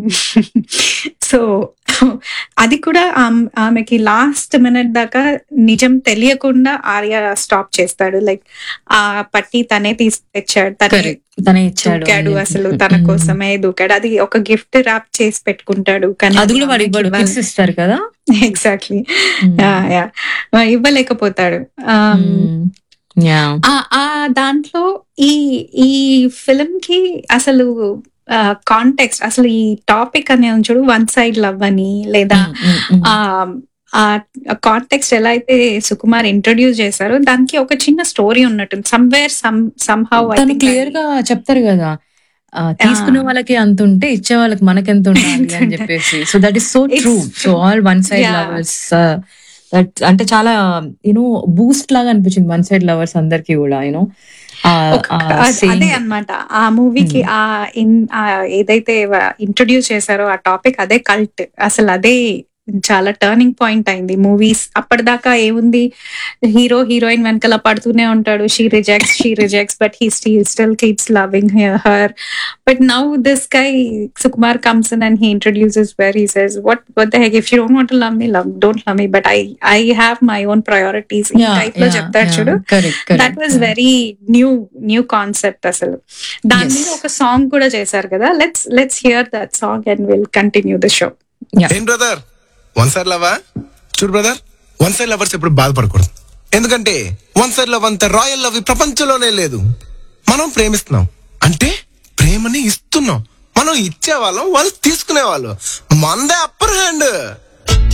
So అది కూడా ఆమ్- ఆమెకి లాస్ట్ మినిట్ దాకా నిజం తెలియకుండా ఆర్య స్టాప్ చేస్తాడు లైక్ ఆ పట్టి తనే తీసి తెచ్చాడు తనే కరెక్ట్ తనే ఇచ్చాడు దూకాడు అని అసలు చెప్పి. తన మ్మ్. కోసమే దూకాడు అది ఒక గిఫ్ట్ ర్యాప్ చేసి పెట్టుకుంటాడు కానీ అది కూడా వాడు ఇవ్వడు కిస్ ఇస్తారు కదా ఎగ్జాక్ట్లీ మ్మ్. ఇవ్వలేకపోతాడు Um, మ్మ్. యా ఆ ఆ దాంట్లో ఈ ఈ ఫిల్మ్ కి అసలు కాంటెక్స్ట్ అసలు ఈ టాపిక్ అనే చూడు వన్ సైడ్ లవ్ అని లేదా మ్మ్, మ్మ్, మ్మ్. ఆ ఆ కాంటెక్స్ట్ ఎలా అయితే సుకుమార్ ఇంట్రొడ్యూస్ చేశారో దానికి ఒక చిన్న స్టోరీ ఉన్నట్టుంది సమ్వేర్ సమ్ సమ్ హౌ తను క్లియర్ గా చెప్తారు కదా ఆ, తీసుకునే వాళ్ళకి అంత ఉంటే ఇచ్చే వాళ్ళకి మనకి ఎంత ఉండాలి ఎంత అని ఉండాలి. చెప్పేసి so that is so It's true so true. All one side Yeah. Lovers that అంటే చాలా యూనో బూస్ట్ లాగా అనిపించింది వన్ సైడ్ లవర్స్ అందరికి కూడా యూనో అదే అన్నమాట ఆ మూవీకి ఆ ఇన్ ఆ ఏదైతే ఇంట్రొడ్యూస్ చేశారో ఆ టాపిక్ అదే కల్ట్ అసలు అదే చాలా టర్నింగ్ పాయింట్ అయింది మూవీస్ అప్పటిదాకా ఏముంది హీరో హీరోయిన్ వెనకాల పడుతూనే ఉంటాడు she rejects she rejects but he still still keeps loving her but now this guy Sukumar comes in and he introduces where he says what what the heck if you don't want love me love don't love me but I I have my own priorities ఈ type లో చెప్తాడు చూడు that was very new new concept అసలు దాని Yes. మీద ఒక song కూడా చేశారు కదా let's let's hear that song and will continue the show ఏం బ్రదర్ వన్ సైడ్ లవా చూడు బ్రదర్ వన్ సైడ్ లవర్స్ ఎప్పుడు బాధపడకూడదు ఎందుకంటే వన్ సైడ్ లవ్ అంత రాయల్ లవ్ ఈ ప్రపంచంలోనే లేదు మనం ప్రేమిస్తున్నాం అంటే ప్రేమని ఇస్తున్నాం మనం ఇచ్చే వాళ్ళం వాళ్ళు తీసుకునే వాళ్ళు మందే అప్పర్ హ్యాండ్